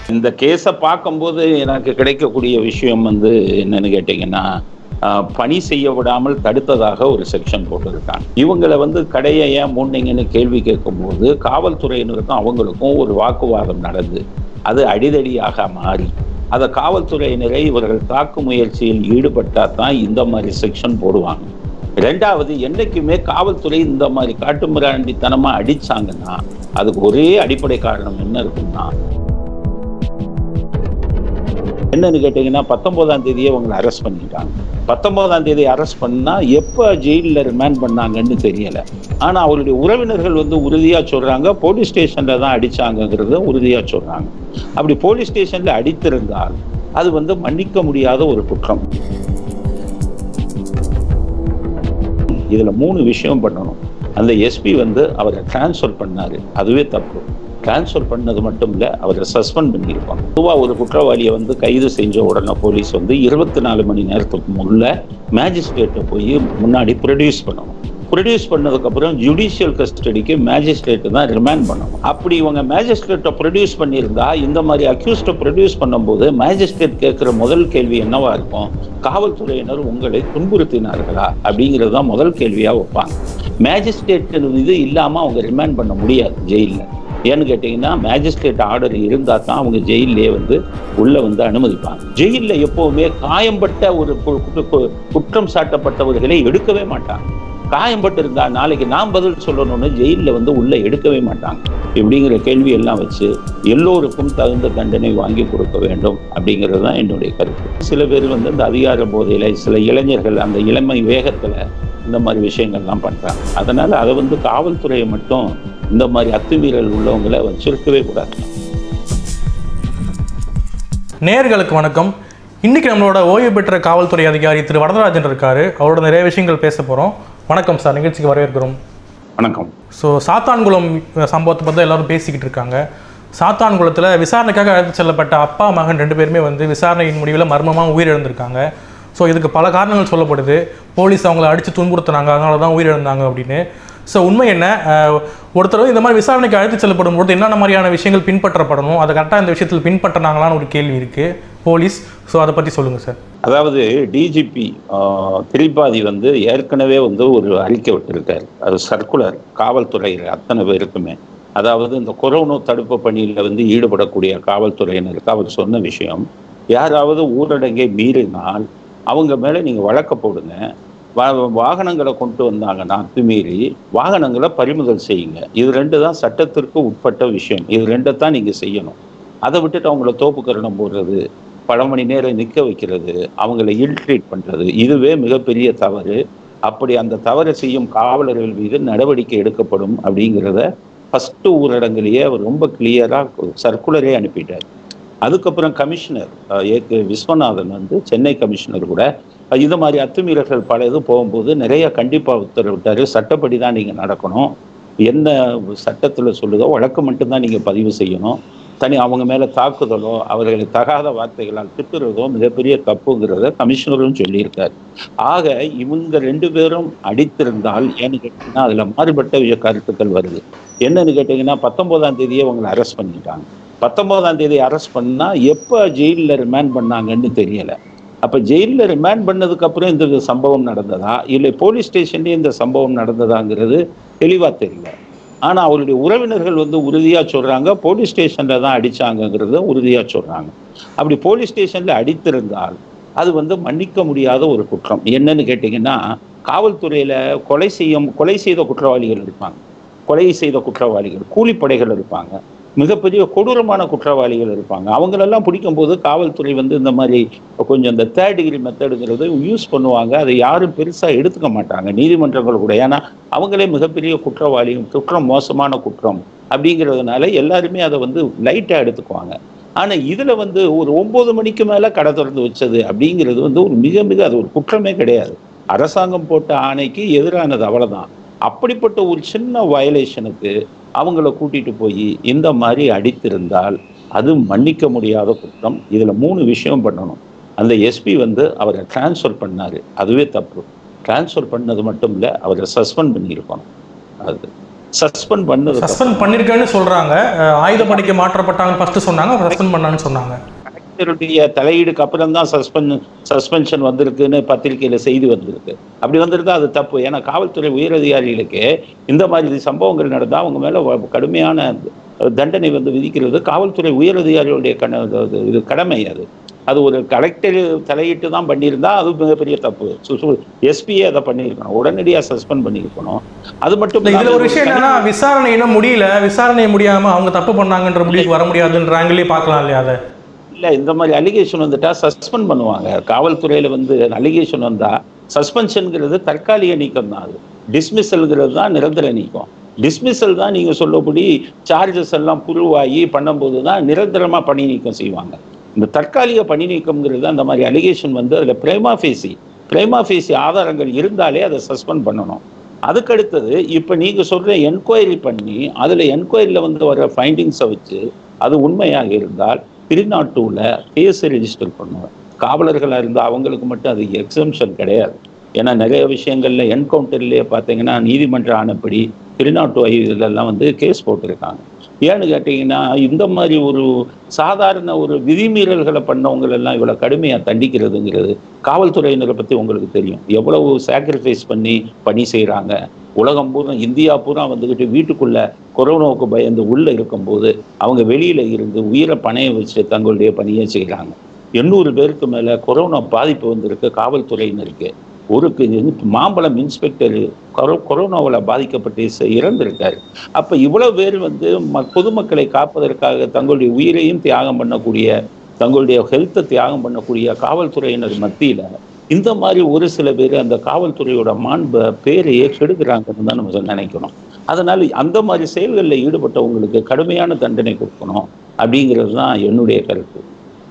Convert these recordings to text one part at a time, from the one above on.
இந்த கேஸை பார்க்கும்போது எனக்கு கிடைக்கக்கூடிய விஷயம் வந்து என்னன்னு கேட்டிங்கன்னா ஆஹ், பணி செய்ய விடாமல் தடுத்ததாக ஒரு செக்ஷன் போட்டிருக்காங்க இவங்களை வந்து கடையை ஏன் மூடினீங்கன்னு கேள்வி கேட்கும்போது காவல்துறையினருக்கும் அவங்களுக்கும் ஒரு வாக்குவாதம் நடந்து அது அடிதடியாக மாறி அதை காவல்துறையினரை இவர்கள் தாக்கு முயற்சியில் ஈடுபட்டா தான் இந்த மாதிரி செக்ஷன் போடுவாங்க ரெண்டாவது என்னைக்குமே காவல்துறை இந்த மாதிரி காட்டுமிராண்டித்தனமா அடிச்சாங்கன்னா அதுக்கு ஒரே அடிப்படை காரணம் என்ன இருக்குன்னா என்னன்னு கேட்டீங்கன்னா பத்தொன்பதாம் தேதியே அவங்களை அரெஸ்ட் பண்ணிட்டாங்க பத்தொன்பதாம் தேதி அரெஸ்ட் பண்ணா எப்ப ஜெயிலில் ரிமாண்ட் பண்ணாங்கன்னு தெரியல ஆனா அவருடைய உறவினர்கள் வந்து உறுதியா சொல்றாங்க போலீஸ் ஸ்டேஷன்ல தான் அடிச்சாங்கங்கிறத உறுதியா சொல்றாங்க அப்படி போலீஸ் ஸ்டேஷன்ல அடித்திருந்தால் அது வந்து மன்னிக்க முடியாத ஒரு குற்றம் இதுல மூணு விஷயம் பண்ணணும் அந்த எஸ்பி வந்து அவரை டிரான்ஸ்ஃபர் பண்ணாரு அதுவே தப்பு டிரான்ஸ்ஃபர் பண்ணது மட்டும் இல்ல அவரை சஸ்பெண்ட் பண்ணியிருப்பாங்க பொதுவாக ஒரு குற்றவாளியை வந்து கைது செஞ்ச உடனே போலீஸ் வந்து இருபத்தி நாலு மணி நேரத்துக்கு முள்ள மேஜிஸ்ட்ரேட்டை போய் முன்னாடி ப்ரொடியூஸ் பண்ணணும் ப்ரொடியூஸ் பண்ணதுக்கப்புறம் ஜுடிஷியல் கஸ்டடிக்கு மேஜிஸ்ட்ரேட் தான் ரிமாண்ட் பண்ணணும் அப்படி இவங்க மேஜிஸ்ட்ரேட்டை ப்ரொடியூஸ் பண்ணியிருந்தா இந்த மாதிரி அக்யூஸ்டை ப்ரொடியூஸ் பண்ணும்போது மேஜிஸ்ட்ரேட் கேட்குற முதல் கேள்வி என்னவா இருக்கும் காவல்துறையினர் உங்களை துன்புறுத்தினார்களா அப்படிங்கிறது தான் முதல் கேள்வியா வைப்பாங்க மேஜிஸ்ட்ரேட் இது இல்லாமல் அவங்க ரிமாண்ட் பண்ண முடியாது ஜெயிலில் ஏன்னு கேட்டிங்கன்னா மேஜிஸ்ட்ரேட் ஆர்டர் இருந்தால் தான் அவங்க ஜெயிலே வந்து உள்ளே வந்து அனுமதிப்பாங்க ஜெயிலில் எப்போவுமே காயம்பட்ட ஒரு கு- கு- கு- குற்றம் சாட்டப்பட்டவர்களை எடுக்கவே மாட்டாங்க காயம்பட்டு இருந்தா நாளைக்கு நான் பதில் சொல்லணும்னு ஜெயிலில் வந்து உள்ள எடுக்கவே மாட்டாங்க இப்படிங்கிற கேள்வி எல்லாம் வச்சு எல்லோருக்கும் தகுந்த தண்டனை வாங்கி கொடுக்க வேண்டும் அப்படிங்கிறது தான் என்னுடைய கருத்து சில பேர் வந்து இந்த அதிகார போதையில சில இளைஞர்கள் அந்த இளமை வேகத்துல இந்த மாதிரி விஷயங்கள்லாம் பண்றாங்க அதனால அதை வந்து காவல்துறையை மட்டும் இந்த மாதிரி அத்துமீறல் உள்ளவங்களை வச்சிருக்கவே கூடாது நேயர்களுக்கு வணக்கம் இன்னைக்கு நம்மளோட ஓய்வு பெற்ற காவல்துறை அதிகாரி திரு வரதராஜன் இருக்காரு அவரோட நிறைய விஷயங்கள் பேச போகிறோம் வணக்கம் சார் நிகழ்ச்சிக்கு வரவேற்கிறோம் வணக்கம் ஸோ சாத்தான்குளம் சம்பவத்தை பற்றி எல்லாரும் பேசிக்கிட்டு இருக்காங்க சாத்தான்குளத்தில் விசாரணைக்காக அழைத்து செல்லப்பட்ட அப்பா மகன் ரெண்டு பேருமே வந்து விசாரணையின் முடிவில் மர்மமாக உயிரிழந்திருக்காங்க ஸோ இதுக்கு பல காரணங்கள் சொல்லப்படுது போலீஸ் அவங்கள அடித்து துன்புறுத்துனாங்க அதனால தான் உயிரிழந்தாங்க அப்படின்னு ஸோ உண்மை என்ன அஹ், ஒருத்தர் இந்த மாதிரி விசாரணைக்கு அழைத்து செல்லப்படும் பொழுது என்னென்ன மாதிரியான விஷயங்கள் பின்பற்றப்படணும் அதை கரெக்டாக இந்த விஷயத்தில் பின்பற்றினாங்களான்னு ஒரு கேள்வி இருக்குது போலீஸ் ஸோ அதை பற்றி சொல்லுங்கள் சார் அதாவது டிஜிபி திரிபாதி வந்து ஏற்கனவே வந்து ஒரு அறிக்கை விட்டிருக்காரு அது சர்க்குலர் காவல்துறையில் அத்தனை பேருக்குமே அதாவது இந்த கொரோனா தடுப்பு பணியில் வந்து ஈடுபடக்கூடிய காவல்துறையினருக்கு அவர் சொன்ன விஷயம் யாராவது ஊரடங்கை மீறினால் அவங்க மேலே நீங்கள் வழக்க போடுங்க வா- வாகனங்களை கொண்டு வந்தாங்கன்னா அத்துமீறி வாகனங்களை பறிமுதல் செய்யுங்க இது ரெண்டு தான் சட்டத்திற்கு உட்பட்ட விஷயம் இது ரெண்டை தான் நீங்கள் செய்யணும் அதை விட்டுட்டு அவங்கள தோப்புக்கரணம் போடுறது பல மணி நேரம் நிற்க வைக்கிறது அவங்கள இல்ட்ரீட் பண்ணுறது இதுவே மிகப்பெரிய தவறு அப்படி அந்த தவறை செய்யும் காவலர்கள் மீது நடவடிக்கை எடுக்கப்படும் அப்படிங்கிறத ஃபஸ்ட்டு ஊரடங்குலேயே அவர் ரொம்ப கிளியராக சர்க்குலரே அனுப்பிட்டார் அதுக்கப்புறம் கமிஷனர் அஹ், ஏ கே விஸ்வநாதன் வந்து சென்னை கமிஷனர் கூட அஹ், இது மாதிரி அத்துமீறல்கள் பல இது போகும்போது நிறைய கண்டிப்பாக உத்தரவிட்டாரு சட்டப்படி தான் நீங்கள் நடக்கணும் என்ன சட்டத்தில் சொல்லுதோ வழக்கு மட்டும்தான் நீங்கள் பதிவு செய்யணும் தனி அவங்க மேலே தாக்குதலோ அவர்களை தகாத வார்த்தைகளால் திட்டுறதோ மிகப்பெரிய தப்புங்கிறத கமிஷனரும் சொல்லியிருக்காரு ஆக இவங்க ரெண்டு பேரும் அடித்திருந்தால் ஏன்னு கேட்டிங்கன்னா அதில் மாறுபட்ட விஷய கருத்துக்கள் வருது என்னன்னு கேட்டிங்கன்னா பத்தொன்பதாம் தேதியே அவங்களை அரெஸ்ட் பண்ணிட்டாங்க பத்தொன்பதாம் தேதி அரெஸ்ட் பண்ணா எப்போ ஜெயிலில் ரிமாண்ட் பண்ணாங்கன்னு தெரியல அப்போ ஜெயிலில் ரிமாண்ட் பண்ணதுக்கு அப்புறம் இந்த சம்பவம் நடந்ததா இல்லை போலீஸ் ஸ்டேஷன்லேயே இந்த சம்பவம் நடந்ததாங்கிறது தெளிவாக தெரியல ஆனால் அவருடைய உறவினர்கள் வந்து உறுதியாக சொல்கிறாங்க போலீஸ் ஸ்டேஷனில் தான் அடித்தாங்கங்கிறத உறுதியாக சொல்கிறாங்க அப்படி போலீஸ் ஸ்டேஷனில் அடித்திருந்தால் அது வந்து மன்னிக்க முடியாத ஒரு குற்றம் என்னன்னு கேட்டிங்கன்னா காவல்துறையில் கொலை செய்யும் கொலை செய்த குற்றவாளிகள் இருப்பாங்க கொலை செய்த குற்றவாளிகள் கூலிப்படைகள் இருப்பாங்க மிகப்பெரிய கொடூரமான குற்றவாளிகள் இருப்பாங்க அவங்களெல்லாம் பிடிக்கும்போது காவல்துறை வந்து இந்த மாதிரி கொஞ்சம் இந்த தேர்ட் டிகிரி மெத்தடுங்கிறது யூஸ் பண்ணுவாங்க அதை யாரும் பெருசாக எடுத்துக்க மாட்டாங்க நீதிமன்றங்கள் கூட ஏன்னா அவங்களே மிகப்பெரிய குற்றவாளி குற்றம் மோசமான குற்றம் அப்படிங்கிறதுனால எல்லாருமே அதை வந்து லைட்டாக எடுத்துக்குவாங்க ஆனால் இதில் வந்து ஒரு ஒம்பது மணிக்கு மேலே கடை திறந்து வச்சது அப்படிங்கிறது வந்து ஒரு மிக மிக அது ஒரு குற்றமே கிடையாது அரசாங்கம் போட்ட ஆணைக்கு எதிரானது அவ்வளவுதான் அப்படிப்பட்ட ஒரு சின்ன வயலேஷனுக்கு அவங்கள கூட்டிட்டு போய் இந்த மாதிரி அடித்திருந்தால் அது மன்னிக்க முடியாத குற்றம் இதுல மூணு விஷயம் பண்ணணும் அந்த எஸ்பி வந்து அவரை டிரான்ஸ்ஃபர் பண்ணாரு அதுவே தப்பு டிரான்ஸ்ஃபர் பண்ணது மட்டும் இல்லை அவரை சஸ்பெண்ட் பண்ணியிருக்கணும் அது சஸ்பெண்ட் பண்ணது சஸ்பெண்ட் பண்ணிருக்கேன்னு சொல்றாங்க அஹ் ஆயுதப்படைக்கு மாற்றப்பட்டாங்க ஃபர்ஸ்ட் சொன்னாங்க சஸ்பெண்ட் பண்ணான்னு சொன்னாங்க கலெக்டருடைய தலையீடுக்கு அப்புறம் தான் சஸ்பென் சஸ்பென்ஷன் வந்திருக்குன்னு பத்திரிகையில செய்தி வந்திருக்கு அப்படி வந்திருந்தா அது தப்பு ஏன்னா காவல்துறை உயரதிகாரிகளுக்கு இந்த மாதிரி சம்பவங்கள் நடந்தா அவங்க மேல வ- கடுமையான தண்டனை வந்து விதிக்கிறது காவல்துறை உயரதிகாரிகளுடைய கண அது- இது கடமை அது அது ஒரு கலெக்டர் தலையிட்டு தான் பண்ணியிருந்தா அது மிகப்பெரிய தப்பு எஸ்பியே அதை பண்ணியிருக்கணும் உடனடியாக சஸ்பெண்ட் பண்ணியிருக்கணும் அது மட்டும் இல்ல, இதுல இல்லாம ஒரு விஷயம் என்னன்னா விசாரணை இன்னும் முடியல விசாரணை முடியாம அவங்க தப்பு பண்ணாங்கன்ற முடிவுக்கு வர முடியாதுன்ற ஆங்கிலே பார்க்கலாம் இல்லையா அதை இல்ல இந்த மாதிரி அலிகேஷன் வந்துட்டா சஸ்பெண்ட் பண்ணுவாங்க காவல்துறையில வந்து அலிகேஷன் வந்தா சஸ்பென்ஷன்ங்கிறது தற்காலிக நீக்கம் தான் அது டிஸ்மிசல்ங்கிறது தான் நிரந்தர நீக்கம் டிஸ்மிசல் தான் நீங்க சொல்லபடி சார்ஜஸ் எல்லாம் புருவாகி பண்ணும்போது தான் நிரந்தரமா பணி நீக்கம் செய்வாங்க இந்த தற்காலிக பணி நீக்கம்ங்கிறது அந்த மாதிரி அலிகேஷன் வந்து அதுல பிரேமா ஃபேசி பிரேமா ஃபேசி ஆதாரங்கள் இருந்தாலே அதை சஸ்பெண்ட் பண்ணணும் அதுக்கடுத்தது இப்போ நீங்க சொல்ற என்கொயரி பண்ணி அதுல என்கொயரியில் வந்து வர ஃபைண்டிங்ஸை வச்சு அது உண்மையாக இருந்தால் திருநாட்டூல கேஸ் ரெஜிஸ்டர் பண்ணுவேன் காவலர்களாக இருந்தால் அவங்களுக்கு மட்டும் அது எக்ஸம்ஷன் கிடையாது ஏன்னா நிறைய விஷயங்கள்ல என்கவுண்டர்லேயே பார்த்தீங்கன்னா நீதிமன்ற ஆணைப்படி திருநாட்டு இதெல்லாம் வந்து கேஸ் போட்டிருக்காங்க ஏன்னு கேட்டிங்கன்னா இந்த மாதிரி ஒரு சாதாரண ஒரு விதிமீறல்களை பண்ணவங்க எல்லாம் இவ்வளோ கடுமையாக தண்டிக்கிறதுங்கிறது காவல்துறையினரை பற்றி உங்களுக்கு தெரியும் எவ்வளவு சாக்ரிஃபைஸ் பண்ணி பணி செய்கிறாங்க உலகம் பூரா இந்தியா பூரா வந்துக்கிட்டு வீட்டுக்குள்ள கொரோனாவுக்கு பயந்து உள்ள இருக்கும்போது அவங்க வெளியில இருந்து உயிரை பணைய வச்சு தங்களுடைய பணியை செய்கிறாங்க எண்ணூறு பேருக்கு மேல கொரோனா பாதிப்பு வந்திருக்கு காவல்துறையினருக்கு ஒரு கு- மாம்பழம் இன்ஸ்பெக்டர் கொரோ கொரோனாவில் பாதிக்கப்பட்டு ச- இறந்திருக்காரு அப்ப இவ்வளவு பேர் வந்து ம- பொதுமக்களை காப்பதற்காக தங்களுடைய உயிரையும் தியாகம் பண்ணக்கூடிய தங்களுடைய ஹெல்த்தை தியாகம் பண்ணக்கூடிய காவல்துறையினர் மத்தியில இந்த மாதிரி ஒரு சில பேர் அந்த காவல்துறையோட மாண்பை பேரையே கெடுக்கிறாங்கன்னு தான் நம்ம நினைக்கணும் அதனால அந்த மாதிரி செயல்களில் ஈடுபட்டவங்களுக்கு கடுமையான தண்டனை கொடுக்கணும் அப்படிங்கிறது தான் என்னுடைய கருத்து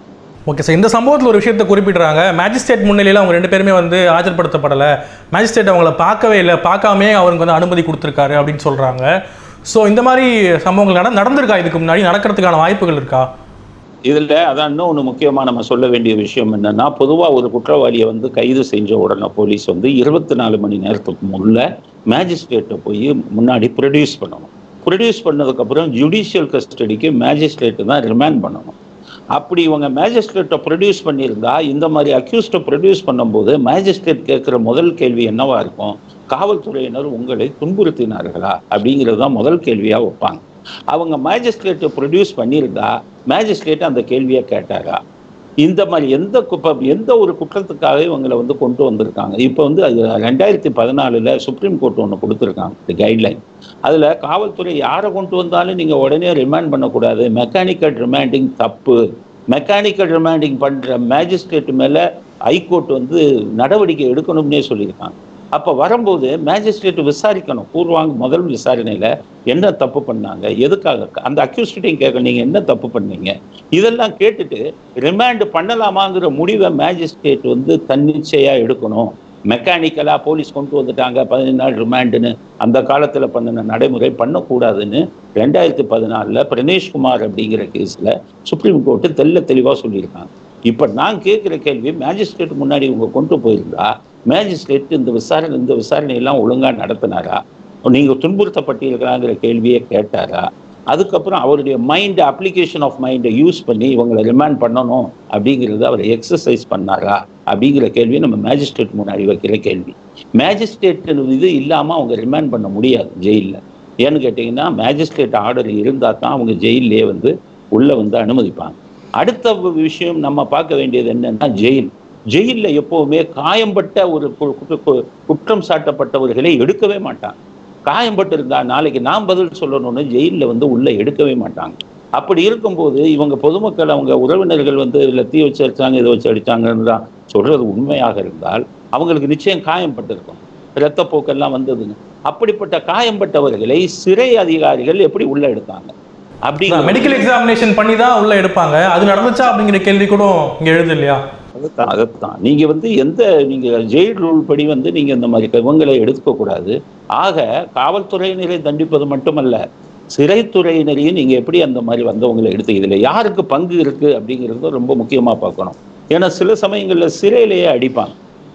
ஓகே சார் இந்த சம்பவத்தில் ஒரு விஷயத்தை குறிப்பிடுறாங்க மேஜிஸ்ட்ரேட் முன்னிலையில் அவங்க ரெண்டு பேருமே வந்து ஆஜர்படுத்தப்படலை மேஜிஸ்ட்ரேட் அவங்கள பார்க்கவே இல்லை பார்க்காமே அவருக்கு வந்து அனுமதி கொடுத்துருக்காரு அப்படின்னு சொல்கிறாங்க ஸோ இந்த மாதிரி சம்பவங்கள் நட நடந்திருக்கா இதுக்கு முன்னாடி நடக்கிறதுக்கான வாய்ப்புகள் இருக்கா இதுல அதான் இன்னும் ஒன்று முக்கியமா நம்ம சொல்ல வேண்டிய விஷயம் என்னன்னா பொதுவா ஒரு குற்றவாளியை வந்து கைது செஞ்ச உடனே போலீஸ் வந்து இருபத்தி நாலு மணி நேரத்துக்கு முள்ள மேஜிஸ்ட்ரேட்டை போய் முன்னாடி ப்ரொடியூஸ் பண்ணணும் ப்ரொடியூஸ் பண்ணதுக்கப்புறம் ஜுடிஷியல் கஸ்டடிக்கு மேஜிஸ்ட்ரேட்டு தான் ரிமாண்ட் பண்ணணும் அப்படி இவங்க மேஜிஸ்ட்ரேட்டை ப்ரொடியூஸ் பண்ணியிருந்தா இந்த மாதிரி அக்யூஸ்டை ப்ரொடியூஸ் பண்ணும்போது மேஜிஸ்ட்ரேட் கேட்குற முதல் கேள்வி என்னவா இருக்கும் காவல்துறையினர் உங்களை துன்புறுத்தினார்களா அப்படிங்கிறது தான் முதல் கேள்வியா வைப்பாங்க அவங்க மேஜிஸ்ட்ரேட்டை ப்ரொடியூஸ் பண்ணியிருந்தா மேஜிஸ்ட்ரேட் அந்த கேள்வியை கேட்டாரா இந்த மாதிரி எந்த குப்ப எந்த ஒரு குற்றத்துக்காக இவங்களை வந்து கொண்டு வந்திருக்காங்க இப்போ வந்து அது ரெண்டாயிரத்தி பதினாலுல சுப்ரீம் கோர்ட் ஒன்று கொடுத்துருக்காங்க இந்த கைட்லைன் அதில் காவல்துறை யாரை கொண்டு வந்தாலும் நீங்கள் உடனே ரிமாண்ட் பண்ணக்கூடாது மெக்கானிக்கல் ரிமாண்டிங் தப்பு மெக்கானிக்கல் ரிமாண்டிங் பண்ணுற மேஜிஸ்ட்ரேட் மேலே ஹைகோர்ட் வந்து நடவடிக்கை எடுக்கணும்னே சொல்லியிருக்காங்க அப்போ வரும்போது மேஜிஸ்ட்ரேட் விசாரிக்கணும் பூர்வாங்க முதல் விசாரணையில் என்ன தப்பு பண்ணாங்க எதுக்காக அந்த அக்யூஸ்டையும் கேட்க நீங்கள் என்ன தப்பு பண்ணீங்க இதெல்லாம் கேட்டுட்டு ரிமாண்ட் பண்ணலாமாங்கிற முடிவை மேஜிஸ்ட்ரேட் வந்து தன்னிச்சையாக எடுக்கணும் மெக்கானிக்கலாக போலீஸ் கொண்டு வந்துட்டாங்க பதினஞ்சு நாள் ரிமாண்டுன்னு அந்த காலத்தில் பண்ணின நடைமுறை பண்ணக்கூடாதுன்னு ரெண்டாயிரத்தி பதினாலில் பிரணேஷ்குமார் அப்படிங்கிற கேஸில் சுப்ரீம் கோர்ட்டு தெல்ல தெளிவாக சொல்லியிருக்காங்க இப்போ நான் கேட்குற கேள்வி மேஜிஸ்ட்ரேட் முன்னாடி இவங்க கொண்டு போயிருந்தா மேஜிஸ்ட்ரேட் இந்த விசாரணை இந்த விசாரணையெல்லாம் ஒழுங்காக நடத்தினாரா நீங்கள் துன்புறுத்தப்பட்டிருக்கிறாங்கிற கேள்வியை கேட்டாரா அதுக்கப்புறம் அவருடைய மைண்ட் அப்ளிகேஷன் ஆஃப் மைண்டை யூஸ் பண்ணி இவங்களை ரிமாண்ட் பண்ணணும் அப்படிங்கிறத அவர் எக்ஸசைஸ் பண்ணாரா அப்படிங்கிற கேள்வி நம்ம மேஜிஸ்ட்ரேட் முன்னாடி வைக்கிற கேள்வி மேஜிஸ்ட்ரேட் இது இல்லாமல் அவங்க ரிமாண்ட் பண்ண முடியாது ஜெயிலில் ஏன்னு கேட்டிங்கன்னா மேஜிஸ்ட்ரேட் ஆர்டர் இருந்தால் தான் அவங்க ஜெயிலே வந்து உள்ளே வந்து அனுமதிப்பாங்க அடுத்த விஷயம் நம்ம பார்க்க வேண்டியது என்னன்னா ஜெயில் ஜெயிலில் எப்போவுமே காயம்பட்ட ஒரு கு- கு- கு- குற்றம் சாட்டப்பட்டவர்களை எடுக்கவே மாட்டாங்க காயம்பட்டு இருந்தா நாளைக்கு நான் பதில் சொல்லணும்னு ஜெயிலில் வந்து உள்ள எடுக்கவே மாட்டாங்க அப்படி இருக்கும்போது இவங்க பொதுமக்கள் அவங்க உறவினர்கள் வந்து இதில் தீ வச்சு அடிச்சாங்க இதை வச்சு அடிச்சாங்கன்னு தான் சொல்றது உண்மையாக இருந்தால் அவங்களுக்கு நிச்சயம் காயம்பட்டிருக்கும் இரத்தப்போக்கெல்லாம் வந்ததுங்க அப்படிப்பட்ட காயம்பட்டவர்களை சிறை அதிகாரிகள் எப்படி உள்ள எடுத்தாங்க அப்படி மெடிக்கல் எக்ஸாமினேஷன் பண்ணி தான் உள்ள எடுப்பாங்க அது நடந்துச்சா அப்படிங்கிற கேள்வி கூட இங்க எழுது இல்லையா அதைத்தான் அதைத்தான் நீங்க வந்து எந்த நீங்க ஜெயில் ரூல் படி வந்து நீங்க இந்த மாதிரி இவங்களை எடுத்துக்க கூடாது ஆக காவல்துறையினரை தண்டிப்பது மட்டுமல்ல சிறைத்துறையினரையும் நீங்க எப்படி அந்த மாதிரி வந்தவங்களை எடுத்து இதுல யாருக்கு பங்கு இருக்கு அப்படிங்கிறது ரொம்ப முக்கியமா பார்க்கணும் ஏன்னா சில சமயங்கள்ல சிறையிலேயே அடிப்பாங்க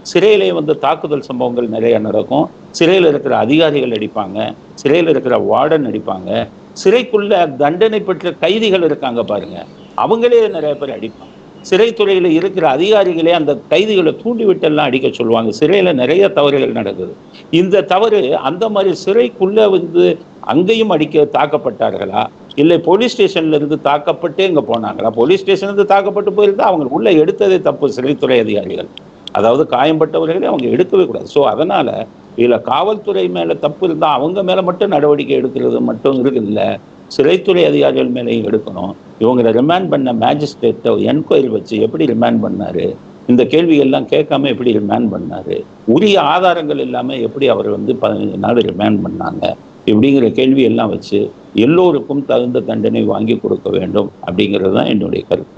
சிறையிலே வந்து தாக்குதல் சம்பவங்கள் நிறைய நடக்கும் சிறையில் இருக்கிற அதிகாரிகள் அடிப்பாங்க சிறையில் இருக்கிற வார்டன் அடிப்பாங்க சிறைக்குள்ள தண்டனை பெற்ற கைதிகள் இருக்காங்க பாருங்க அவங்களே நிறைய பேர் அடிப்பாங்க சிறைத்துறையில இருக்கிற அதிகாரிகளே அந்த கைதிகளை தூண்டி விட்டெல்லாம் அடிக்க சொல்லுவாங்க சிறையில நிறைய தவறுகள் நடக்குது இந்த தவறு அந்த மாதிரி சிறைக்குள்ள வந்து அங்கேயும் அடிக்க தாக்கப்பட்டார்களா இல்லை போலீஸ் ஸ்டேஷன்ல இருந்து தாக்கப்பட்டே இங்க போனாங்களா போலீஸ் ஸ்டேஷன்ல இருந்து தாக்கப்பட்டு போயிருந்தா அவங்க உள்ள எடுத்ததே தப்பு சிறைத்துறை அதிகாரிகள் அதாவது காயம்பட்டவர்களை அவங்க எடுக்கவே கூடாது ஸோ அதனால இதுல காவல்துறை மேல தப்பு இருந்தா அவங்க மேல மட்டும் நடவடிக்கை எடுக்கிறது மட்டும் இருக்குல்ல சிறைத்துறை அதிகாரிகள் மேலேயும் எடுக்கணும் இவங்களை ரிமாண்ட் பண்ண மேஜிஸ்ட்ரேட்டை என்கொயரி வச்சு எப்படி ரிமாண்ட் பண்ணாரு இந்த கேள்விகள்லாம் கேட்காம எப்படி ரிமாண்ட் பண்ணாரு உரிய ஆதாரங்கள் இல்லாம எப்படி அவர் வந்து பதினஞ்சு நாள் ரிமாண்ட் பண்ணாங்க இப்படிங்கிற கேள்வி எல்லாம் வச்சு எல்லோருக்கும் தகுந்த தண்டனை வாங்கி கொடுக்க வேண்டும் அப்படிங்கிறது தான் என்னுடைய கருத்து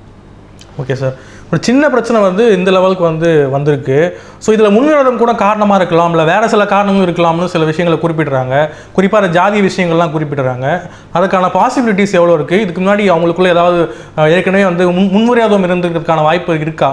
ஓகே சார் ஒரு சின்ன பிரச்சனை வந்து இந்த லெவலுக்கு வந்து வந்திருக்கு ஸோ இதில் முன்விரோதம் கூட காரணமாக இருக்கலாம் இல்லை வேறு சில காரணங்களும் இருக்கலாம்னு சில விஷயங்களை குறிப்பிடுறாங்க குறிப்பாக அந்த ஜாதி விஷயங்கள்லாம் குறிப்பிடுறாங்க அதுக்கான பாசிபிலிட்டிஸ் எவ்வளோ இருக்குது இதுக்கு முன்னாடி அவங்களுக்குள்ள ஏதாவது அஹ், ஏற்கனவே வந்து முன் முன்முறையாதம் இருந்திருக்கிறதுக்கான வாய்ப்பு இருக்கா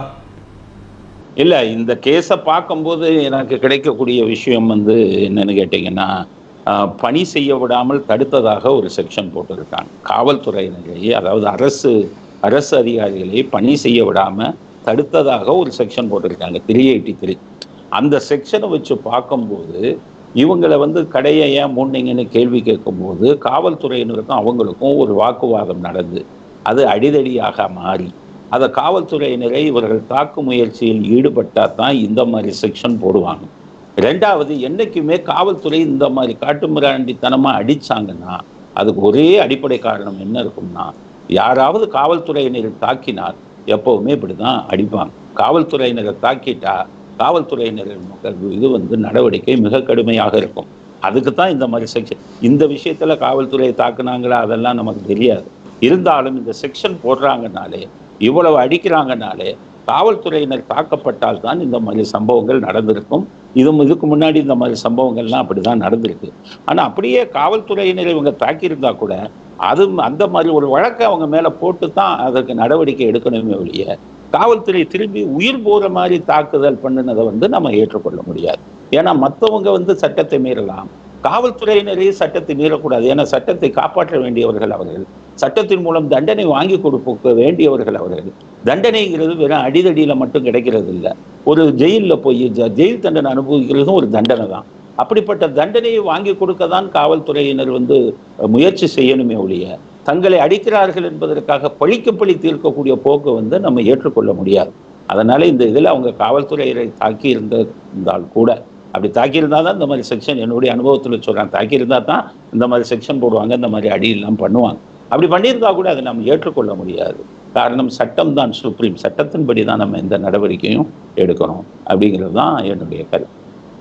இல்ல இந்த கேஸை பார்க்கும்போது எனக்கு கிடைக்கக்கூடிய விஷயம் வந்து என்னன்னு கேட்டிங்கன்னா ஆஹ், பணி செய்ய விடாமல் தடுத்ததாக ஒரு செக்ஷன் போட்டிருக்காங்க காவல்துறையினரை அதாவது அரசு அரசு அதிகாரிகளை பணி செய்ய விடாம தடுத்ததாக ஒரு செக்ஷன் போட்டிருக்காங்க த்ரீ எயிட்டி த்ரீ அந்த செக்ஷனை வச்சு பார்க்கும்போது இவங்களை வந்து கடையை ஏன் மூடினீங்கன்னு கேள்வி கேட்கும்போது காவல்துறையினருக்கும் அவங்களுக்கும் ஒரு வாக்குவாதம் நடந்து அது அடிதடியாக மாறி அதை காவல்துறையினரை இவர்கள் தாக்கு முயற்சியில் ஈடுபட்டால் தான் இந்த மாதிரி செக்ஷன் போடுவாங்க ரெண்டாவது என்னைக்குமே காவல்துறை இந்த மாதிரி காட்டுமிராண்டித்தனமா அடிச்சாங்கன்னா அதுக்கு ஒரே அடிப்படை காரணம் என்ன இருக்கும்னா யாராவது காவல்துறையினரை தாக்கினால் எப்பவுமே இப்படிதான் அடிப்பாங்க காவல்துறையினரை தாக்கிட்டா காவல்துறையினர் இது வந்து நடவடிக்கை மிக கடுமையாக இருக்கும் அதுக்கு தான் இந்த மாதிரி செக்ஷன் இந்த விஷயத்துல காவல்துறையை தாக்குனாங்களா அதெல்லாம் நமக்கு தெரியாது இருந்தாலும் இந்த செக்ஷன் போடுறாங்கனாலே இவ்வளவு அடிக்கிறாங்கனாலே காவல்துறையினர் தாக்கப்பட்டால் தான் இந்த மாதிரி சம்பவங்கள் நடந்திருக்கும் இதுவும் இதுக்கு முன்னாடி இந்த மாதிரி சம்பவங்கள்லாம் அப்படிதான் நடந்திருக்கு ஆனா அப்படியே காவல்துறையினர் இவங்க தாக்கியிருந்தா கூட அது அந்த மாதிரி ஒரு வழக்கை அவங்க மேல போட்டு தான் அதற்கு நடவடிக்கை எடுக்கணுமே ஒழிய காவல்துறை திரும்பி உயிர் போற மாதிரி தாக்குதல் பண்ணினதை வந்து நம்ம ஏற்றுக்கொள்ள முடியாது ஏன்னா மற்றவங்க வந்து சட்டத்தை மீறலாம் காவல்துறையினரே சட்டத்தை மீறக்கூடாது ஏன்னா சட்டத்தை காப்பாற்ற வேண்டியவர்கள் அவர்கள் சட்டத்தின் மூலம் தண்டனை வாங்கி கொடுக்க வேண்டியவர்கள் அவர்கள் தண்டனைங்கிறது வெறும் அடிதடியில மட்டும் கிடைக்கிறது இல்லை ஒரு ஜெயில்ல போய் ஜ- ஜெயில் தண்டனை அனுபவிக்கிறதும் ஒரு தண்டனை தான் அப்படிப்பட்ட தண்டனையை வாங்கி கொடுக்க தான் காவல்துறையினர் வந்து அஹ், முயற்சி செய்யணுமே ஒழிய தங்களை அடிக்கிறார்கள் என்பதற்காக பழிக்கு பழி தீர்க்கக்கூடிய போக்கு வந்து நம்ம ஏற்றுக்கொள்ள முடியாது அதனால இந்த இதில் அவங்க காவல்துறையினரை தாக்கி இருந்த இருந்தால் கூட அப்படி தாக்கியிருந்தா தான் இந்த மாதிரி செக்ஷன் என்னுடைய அனுபவத்தில் சொல்றேன் தாக்கியிருந்தா தான் இந்த மாதிரி செக்ஷன் போடுவாங்க இந்த மாதிரி அடியெல்லாம் பண்ணுவாங்க அப்படி பண்ணியிருந்தா கூட அதை நம்ம ஏற்றுக்கொள்ள முடியாது காரணம் சட்டம் தான் சுப்ரீம் சட்டத்தின்படி தான் நம்ம எந்த நடவடிக்கையும் எடுக்கணும் அப்படிங்கிறது தான் என்னுடைய கருத்து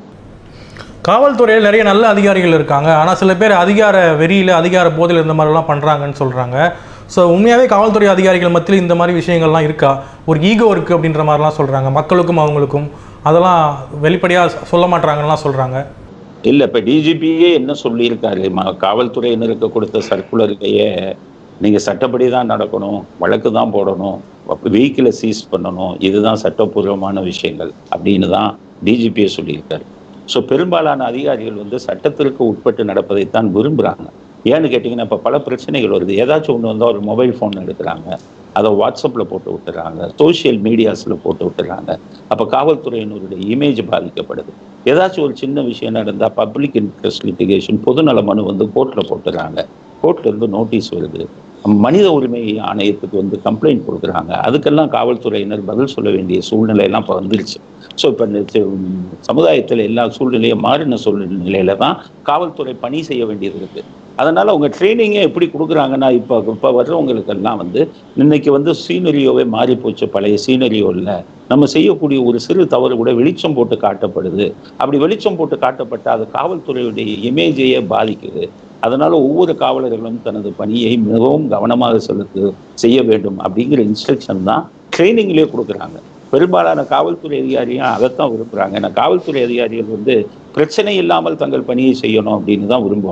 காவல்துறையில் நிறைய நல்ல அதிகாரிகள் இருக்காங்க ஆனால் சில பேர் அதிகார வெறியில் அதிகார போதையில் இந்த மாதிரிலாம் பண்ணுறாங்கன்னு சொல்கிறாங்க ஸோ உண்மையாகவே காவல்துறை அதிகாரிகள் மத்தியில் இந்த மாதிரி விஷயங்கள்லாம் இருக்கா ஒரு ஈகோ இருக்குது அப்படின்ற மாதிரிலாம் சொல்கிறாங்க மக்களுக்கும் அவங்களுக்கும் அதெல்லாம் வெளிப்படையாக சொல்ல மாட்டாங்கலாம் சொல்கிறாங்க இல்ல இப்ப டிஜிபியே என்ன சொல்லியிருக்காரு ம- காவல்துறையினருக்கு கொடுத்த சர்க்குலருக்கையே நீங்க சட்டப்படி தான் நடக்கணும் வழக்கு தான் போடணும் வெஹிக்கிளை சீஸ் பண்ணணும் இதுதான் சட்டப்பூர்வமான விஷயங்கள் அப்படின்னு தான் டிஜிபியே சொல்லியிருக்காரு ஸோ பெரும்பாலான அதிகாரிகள் வந்து சட்டத்திற்கு உட்பட்டு நடப்பதைத்தான் விரும்புகிறாங்க ஏன்னு கேட்டிங்கன்னா இப்போ பல பிரச்சனைகள் வருது ஏதாச்சும் ஒன்று வந்தால் ஒரு மொபைல் ஃபோன் எடுக்கிறாங்க அதை வாட்ஸ்அப்பில் போட்டு விட்டுறாங்க சோஷியல் மீடியாஸில் போட்டு விட்டுறாங்க அப்போ காவல்துறையினருடைய இமேஜ் பாதிக்கப்படுது ஏதாச்சும் ஒரு சின்ன விஷயம் நடந்தால் பப்ளிக் இன்ட்ரெஸ்ட் லிட்டிகேஷன் பொதுநல மனு வந்து கோர்ட்டில் போட்டுறாங்க கோர்ட்ல இருந்து நோட்டீஸ் வருது மனித உரிமை ஆணையத்துக்கு வந்து கம்ப்ளைண்ட் கொடுக்குறாங்க அதுக்கெல்லாம் காவல்துறையினர் பதில் சொல்ல வேண்டிய சூழ்நிலை எல்லாம் இப்போ வந்துருச்சு ஸோ இப்போ சமுதாயத்தில் எல்லா சூழ்நிலையும் மாறின சூழ்நிலையில தான் காவல்துறை பணி செய்ய வேண்டியது இருக்கு அதனால அவங்க ட்ரைனிங்கே எப்படி கொடுக்குறாங்கன்னா இப்போ இப்போ வர்றவங்களுக்கெல்லாம் வந்து இன்னைக்கு வந்து சீனரியோவே மாறி போச்சு பழைய சீனரியோவில் நம்ம செய்யக்கூடிய ஒரு சிறு தவறு கூட வெளிச்சம் போட்டு காட்டப்படுது அப்படி வெளிச்சம் போட்டு காட்டப்பட்டால் அது காவல்துறையுடைய இமேஜையே பாதிக்குது அதனால ஒவ்வொரு காவலர்களும் தனது பணியை மிகவும் கவனமாக செலுத்து செய்ய வேண்டும் அப்படிங்கிற இன்ஸ்ட்ரக்ஷன் தான் ட்ரைனிங்லேயே கொடுக்குறாங்க பெரும்பாலான காவல்துறை அதிகாரியும் அதைத்தான் விரும்புகிறாங்க ஏன்னா காவல்துறை அதிகாரிகள் வந்து பிரச்சனை இல்லாமல் தங்கள் பணியை செய்யணும் அப்படின்னு தான் விரும்புவாங்க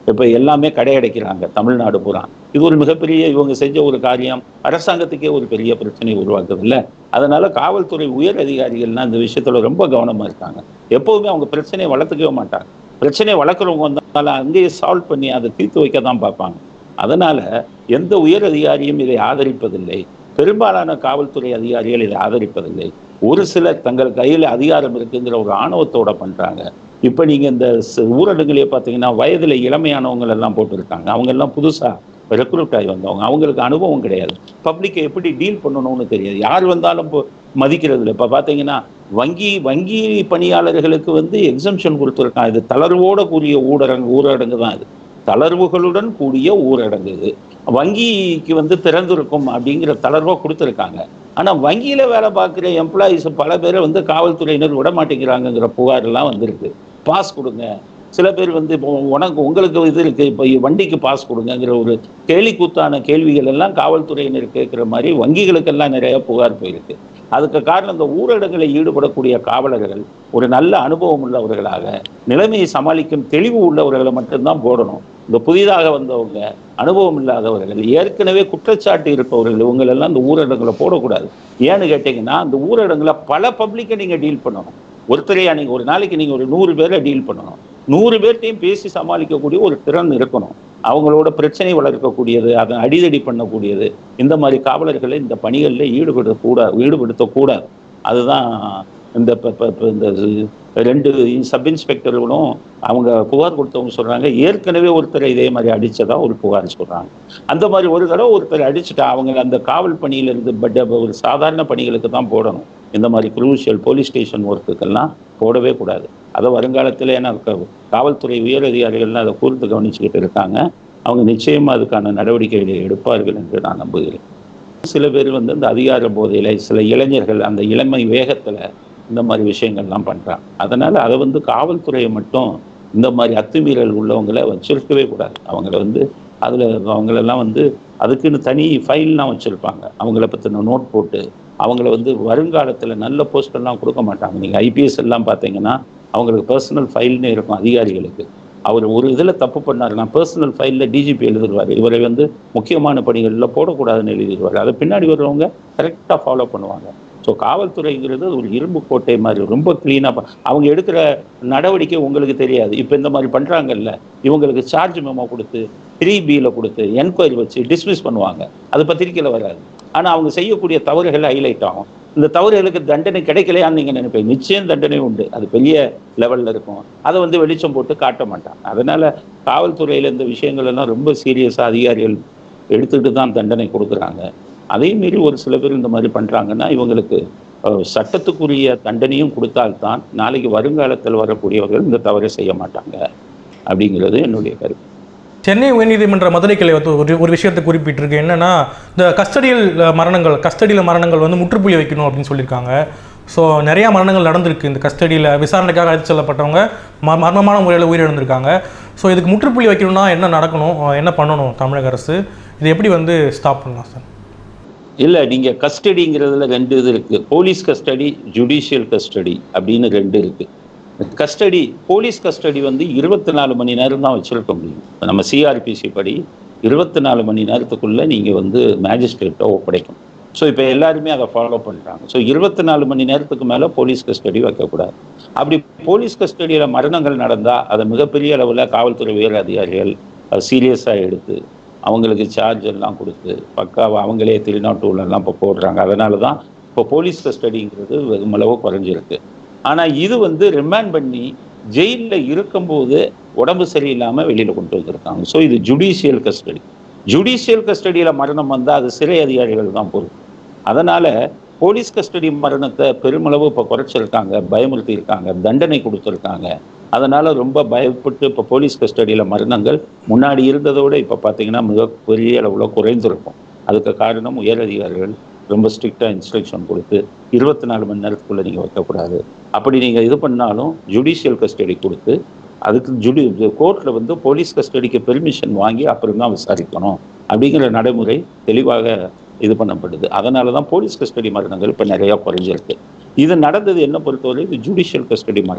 இப்போ எல்லாமே கடையடைக்கிறாங்க தமிழ்நாடு பூரா இது ஒரு மிகப்பெரிய இவங்க செஞ்ச ஒரு காரியம் அரசாங்கத்துக்கே ஒரு பெரிய பிரச்சனை உருவாக்குது இல்ல அதனால காவல்துறை உயர் அதிகாரிகள்லாம் இந்த விஷயத்துல ரொம்ப கவனமா இருக்காங்க எப்போதுமே அவங்க பிரச்சனையை வளர்த்துக்கவே மாட்டாங்க பிரச்சனையை வளர்க்குறவங்க வந்தாலும் அங்கேயே சால்வ் பண்ணி அதை தீர்த்து வைக்க தான் பார்ப்பாங்க அதனால எந்த உயர் அதிகாரியும் இதை ஆதரிப்பதில்லை பெரும்பாலான காவல்துறை அதிகாரிகள் இதை ஆதரிப்பதில்லை ஒரு சிலர் தங்கள் கையில் அதிகாரம் இருக்குங்கிற ஒரு ஆணவத்தோட பண்றாங்க இப்ப நீங்க இந்த ச- ஊரடங்குலயே பாத்தீங்கன்னா வயதுல இளமையானவங்க எல்லாம் போட்டிருக்காங்க அவங்க எல்லாம் புதுசா ரெக்ரூட் ஆகி வந்தவங்க அவங்களுக்கு அனுபவம் கிடையாது பப்ளிக்கை எப்படி டீல் பண்ணணும்னு தெரியாது யார் வந்தாலும் இப்போ மதிக்கிறது இல்லை இப்போ பார்த்தீங்கன்னா வங்கி வங்கி பணியாளர்களுக்கு வந்து எக்ஸம்ஷன் கொடுத்துருக்கான் இது தளர்வோட கூடிய ஊரடங்கு ஊரடங்கு தான் இது தளர்வுகளுடன் கூடிய ஊரடங்கு இது வங்கிக்கு வந்து திறந்திருக்கும் அப்படிங்கிற தளர்வா கொடுத்துருக்காங்க ஆனா வங்கியில வேலை பார்க்குற எம்ப்ளாயிஸ் பல பேரை வந்து காவல்துறையினர் விட மாட்டேங்கிறாங்கங்கிற புகார் எல்லாம் வந்திருக்கு பாஸ் கொடுங்க சில பேர் வந்து இப்போ உனக்கு உங்களுக்கு இது இருக்கு இப்போ வண்டிக்கு பாஸ் கொடுங்கங்கிற ஒரு கேலிக்கூத்தான கேள்விகள் எல்லாம் காவல்துறையினர் கேட்குற மாதிரி வங்கிகளுக்கெல்லாம் நிறைய புகார் போயிருக்கு அதுக்கு காரணம் இந்த ஊரடங்கில் ஈடுபடக்கூடிய காவலர்கள் ஒரு நல்ல அனுபவம் உள்ளவர்களாக நிலைமையை சமாளிக்கும் தெளிவு உள்ளவர்களை மட்டும்தான் போடணும் இந்த புதிதாக வந்தவங்க அனுபவம் இல்லாதவர்கள் ஏற்கனவே குற்றச்சாட்டு இருப்பவர்கள் இவங்களெல்லாம் இந்த ஊரடங்குல போடக்கூடாது ஏன்னு கேட்டிங்கன்னா அந்த ஊரடங்குல பல பப்ளிக்கை நீங்கள் டீல் பண்ணணும் ஒருத்தரையா நீங்கள் ஒரு நாளைக்கு நீங்கள் ஒரு நூறு பேரை டீல் பண்ணணும் நூறு பேர்ட்டையும் பேசி சமாளிக்கக்கூடிய ஒரு திறன் இருக்கணும் அவங்களோட பிரச்சனை வளர்க்கக்கூடியது அதை அடிதடி பண்ணக்கூடியது இந்த மாதிரி காவலர்களை இந்த பணிகளில் ஈடுபடக்கூடாது ஈடுபடுத்தக்கூடாது அதுதான் இந்த இப்ப- இப்ப- இப்ப இந்த ரெண்டு சப் இன்ஸ்பெக்டர்களும் அவங்க புகார் கொடுத்தவங்க சொல்றாங்க ஏற்கனவே ஒருத்தரை இதே மாதிரி அடிச்சதா ஒரு புகார் சொல்றாங்க அந்த மாதிரி ஒரு தடவை ஒருத்தர் அடிச்சுட்டா அவங்க அந்த காவல் பணியில இருந்து பட் ஒரு சாதாரண பணிகளுக்கு தான் போடணும் இந்த மாதிரி குரூஷியல் போலீஸ் ஸ்டேஷன் ஒர்க்குக்கெல்லாம் போடவே கூடாது அதை வருங்காலத்தில் ஏன்னா க- காவல்துறை உயர் அதிகாரிகள்லாம் அதை கூர்ந்து கவனிச்சுக்கிட்டு இருக்காங்க அவங்க நிச்சயமா அதுக்கான நடவடிக்கைகளை எடுப்பார்கள் என்று நான் நம்புகிறேன் சில பேர் வந்து இந்த அதிகார போதையில சில இளைஞர்கள் அந்த இளமை வேகத்துல இந்த மாதிரி விஷயங்கள்லாம் பண்றாங்க அதனால அதை வந்து காவல்துறையை மட்டும் இந்த மாதிரி அத்துமீறல் உள்ளவங்களை வச்சிருக்கவே கூடாது அவங்கள வந்து அதுல அவங்களெல்லாம் வந்து அதுக்குன்னு தனி ஃபைல்லாம் வச்சிருப்பாங்க அவங்கள பத்தின நோட் போட்டு அவங்கள வந்து வருங்காலத்துல நல்ல போஸ்ட் எல்லாம் கொடுக்க மாட்டாங்க நீங்க ஐபிஎஸ் எல்லாம் பார்த்தீங்கன்னா அவங்களுக்கு பர்சனல் ஃபைல்னு இருக்கும் அதிகாரிகளுக்கு அவர் ஒரு இதுல தப்பு பண்ணாருன்னா பர்சனல் ஃபைல்ல டிஜிபி எழுதிடுவார் இவரை வந்து முக்கியமான பணிகள்ல போடக்கூடாதுன்னு எழுதிடுவார் அதை பின்னாடி வர்றவங்க கரெக்டா ஃபாலோ பண்ணுவாங்க ஸோ காவல்துறைங்கிறது ஒரு இரும்பு கோட்டை மாதிரி ரொம்ப கிளீனாக அவங்க எடுக்கிற நடவடிக்கை உங்களுக்கு தெரியாது இப்போ இந்த மாதிரி பண்றாங்கல்ல இவங்களுக்கு சார்ஜ் மெமோ கொடுத்து த்ரீ பியில் கொடுத்து என்கொயரி வச்சு டிஸ்மிஸ் பண்ணுவாங்க அது பத்திரிக்கையில் வராது ஆனா அவங்க செய்யக்கூடிய தவறுகள் ஹைலைட் ஆகும் இந்த தவறுகளுக்கு தண்டனை கிடைக்கலையான்னு நீங்க நினைப்பீங்க நிச்சயம் தண்டனை உண்டு அது பெரிய லெவல்ல இருக்கும் அதை வந்து வெளிச்சம் போட்டு காட்ட மாட்டாங்க அதனால காவல்துறையில இந்த விஷயங்கள் எல்லாம் ரொம்ப சீரியஸா அதிகாரிகள் எடுத்துட்டு தான் தண்டனை கொடுக்குறாங்க அதே மீறி ஒரு சில பேர் இந்த மாதிரி பண்றாங்கன்னா இவங்களுக்கு அஹ், சட்டத்துக்குரிய தண்டனையும் கொடுத்தால்தான் நாளைக்கு வருங்காலத்தில் வரக்கூடியவர்கள் இந்த தவறை செய்ய மாட்டாங்க அப்படிங்கிறது என்னுடைய கருத்து சென்னை உயர்நீதிமன்ற மதுரை கிளை வந்து ஒரு ஒரு விஷயத்தை குறிப்பிட்டிருக்கு என்னன்னா இந்த கஸ்டடியல் மரணங்கள் கஸ்டடியில் மரணங்கள் வந்து முற்றுப்புள்ளி வைக்கணும் அப்படின்னு சொல்லியிருக்காங்க ஸோ நிறையா மரணங்கள் நடந்திருக்கு இந்த கஸ்டடியில் விசாரணைக்காக அழைத்து செல்லப்பட்டவங்க ம மர்மமான முறையில் உயிரிழந்திருக்காங்க ஸோ இதுக்கு முற்றுப்புள்ளி வைக்கணும்னா என்ன நடக்கணும் அஹ் என்ன பண்ணணும் தமிழக அரசு இது எப்படி வந்து ஸ்டாப் பண்ணலாம் சார் இல்ல நீங்க கஸ்டடிங்கிறதுல ரெண்டு இது இருக்கு போலீஸ் கஸ்டடி ஜுடிஷியல் கஸ்டடி அப்படின்னு ரெண்டு இருக்கு கஸ்டடி போலீஸ் கஸ்டடி வந்து இருபத்தி நாலு மணி நேரம் தான் வச்சிருக்க முடியும் நம்ம சிஆர்பிசி படி இருபத்தி நாலு மணி நேரத்துக்குள்ள நீங்க வந்து மேஜிஸ்ட்ரேட்டை ஒப்படைக்கணும் ஸோ இப்போ எல்லாருமே அதை ஃபாலோ பண்றாங்க ஸோ இருபத்தி நாலு மணி நேரத்துக்கு மேல போலீஸ் கஸ்டடி வைக்கக்கூடாது அப்படி போலீஸ் கஸ்டடியில மரணங்கள் நடந்தா அதை மிகப்பெரிய அளவுல காவல்துறை உயர் அதிகாரிகள் சீரியஸா எடுத்து அவங்களுக்கு சார்ஜ் எல்லாம் கொடுத்து பக்காவா அவங்களே த்ரீ நாட் எல்லாம் இப்போ போடுறாங்க அதனால தான் இப்போ போலீஸ் கஸ்டடிங்கிறது வெகுமளவு குறைஞ்சிருக்கு ஆனா இது வந்து ரிமாண்ட் பண்ணி ஜெயில்ல இருக்கும்போது உடம்பு சரியில்லாம வெளியில கொண்டு வந்திருக்காங்க ஸோ இது ஜுடிஷியல் கஸ்டடி ஜுடிஷியல் கஸ்டடியில மரணம் வந்தா அது சிறை அதிகாரிகள் தான் பொறுப்பு அதனால போலீஸ் கஸ்டடி மரணத்தை பெருமளவு இப்போ குறைச்சிருக்காங்க பயமுறுத்தி இருக்காங்க தண்டனை கொடுத்துருக்காங்க அதனால ரொம்ப பயப்பட்டு இப்போ போலீஸ் கஸ்டடியில மரணங்கள் முன்னாடி இருந்ததை விட இப்போ பார்த்தீங்கன்னா மிக பெரிய அளவில் குறைந்திருக்கும் அதுக்கு காரணம் உயர் அதிகாரிகள் ரொம்ப ஸ்ட்ரிக்டாக இன்ஸ்ட்ரக்ஷன் கொடுத்து இருபத்தி நாலு மணி நேரத்துக்குள்ள நீங்கள் வைக்கக்கூடாது அப்படி நீங்கள் இது பண்ணாலும் ஜுடிஷியல் கஸ்டடி கொடுத்து அதுக்கு ஜுடி கோர்ட்டில் வந்து போலீஸ் கஸ்டடிக்கு பெர்மிஷன் வாங்கி அப்புறம் தான் விசாரிக்கணும் அப்படிங்கிற நடைமுறை தெளிவாக இது பண்ணப்படுது அதனால தான் போலீஸ் கஸ்டடி மரணங்கள் இப்போ நிறையா குறைஞ்சிருக்கு இது நடந்தது என்ன பொறுத்தவரை இது ஜுடிஷியல் கஸ்டடி மரணம்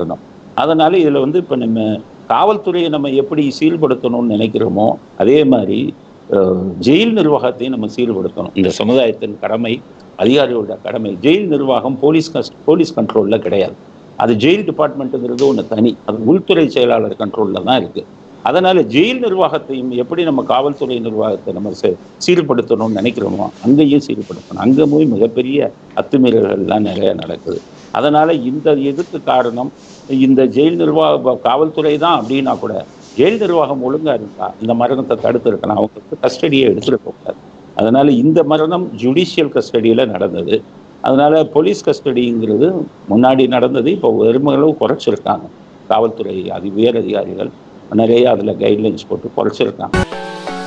அதனால இதுல வந்து இப்ப நம்ம காவல்துறையை நம்ம எப்படி சீர்படுத்தணும்னு நினைக்கிறோமோ அதே மாதிரி அஹ், ஜெயில் நிர்வாகத்தையும் நம்ம சீர்படுத்தணும் இந்த சமுதாயத்தின் கடமை அதிகாரிகளோட கடமை ஜெயில் நிர்வாகம் போலீஸ் கஸ் போலீஸ் கண்ட்ரோல்ல கிடையாது அது ஜெயில் டிபார்ட்மெண்ட்டுங்கிறது ஒன்று தனி அது உள்துறை செயலாளர் கண்ட்ரோல்ல தான் இருக்கு அதனால ஜெயில் நிர்வாகத்தையும் எப்படி நம்ம காவல்துறை நிர்வாகத்தை நம்ம சீ- சீர்படுத்தணும்னு நினைக்கிறோமோ அங்கேயும் சீர்படுத்தணும் அங்கேயும் மிகப்பெரிய அத்துமீறல்கள்லாம் நிறைய நடக்குது அதனால இந்த இதுக்கு காரணம் இந்த ஜெயில் நிர்வாக காவல்துறை தான் அப்படின்னா கூட ஜெயில் நிர்வாகம் ஒழுங்கா இருந்தா இந்த மரணத்தை தடுத்திருக்கலாம் அவங்களுக்கு கஸ்டடியை எடுத்துருக்க கூடாது அதனால இந்த மரணம் ஜுடிஷியல் கஸ்டடியில நடந்தது அதனால போலீஸ் கஸ்டடிங்கிறது முன்னாடி நடந்தது இப்போ வெறுமளவு குறைச்சிருக்காங்க காவல்துறை அதி உயர் அதிகாரிகள் நிறைய அதில் கைட்லைன்ஸ் போட்டு குறைச்சிருக்காங்க